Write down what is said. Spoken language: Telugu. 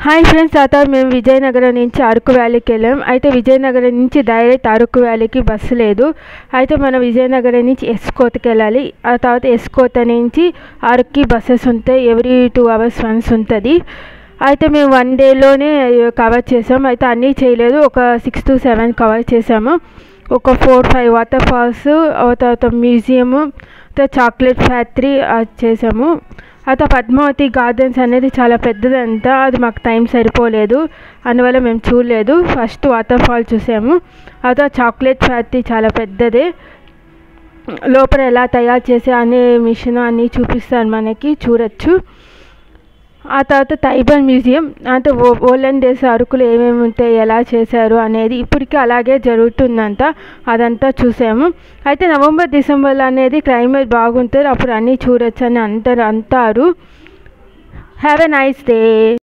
హాయ్ ఫ్రెండ్స్ ఆ తర్వాత మేము విజయనగరం నుంచి అరకు వ్యాలీకి వెళ్ళాం అయితే విజయనగరం నుంచి డైరెక్ట్ అరకు వ్యాలీకి బస్సు లేదు అయితే మనం విజయనగరం నుంచి ఎస్కోత్కి వెళ్ళాలి ఆ తర్వాత ఎస్కోత నుంచి అరకుకి బస్సెస్ ఉంటాయి ఎవ్రీ టూ అవర్స్ వన్స్ ఉంటుంది అయితే మేము వన్ డేలోనే కవర్ చేసాం అయితే అన్నీ చేయలేదు ఒక సిక్స్ టు సెవెన్ కవర్ చేసాము ఒక ఫోర్ ఫైవ్ వాటర్ ఫాల్స్ తర్వాత మ్యూజియము తర్వాత చాక్లెట్ ఫ్యాక్టరీ అది చేసాము అయితే పద్మావతి గార్డెన్స్ అనేది చాలా పెద్దదంట అది మాకు టైం సరిపోలేదు అందువల్ల మేము చూడలేదు ఫస్ట్ వాటర్ ఫాల్ చూసాము అయితే చాక్లెట్ ఫ్యాక్టరీ చాలా పెద్దదే లోపల ఎలా తయారు చేసే అనే మిషన్ అన్నీ చూపిస్తారు మనకి చూడొచ్చు ఆ తర్వాత టైబర్ మ్యూజియం అంటే ఓ ఓల్డెన్ డేస్ అరకులు ఏమేమి ఉంటాయి ఎలా చేశారు అనేది ఇప్పటికీ అలాగే జరుగుతుందంట అదంతా చూసాము అయితే నవంబర్ డిసెంబర్లో అనేది క్లైమేట్ బాగుంటుంది అప్పుడు అన్నీ చూడొచ్చు అని అంటారు అంటారు హ్యావ్ ఎ నైస్ డే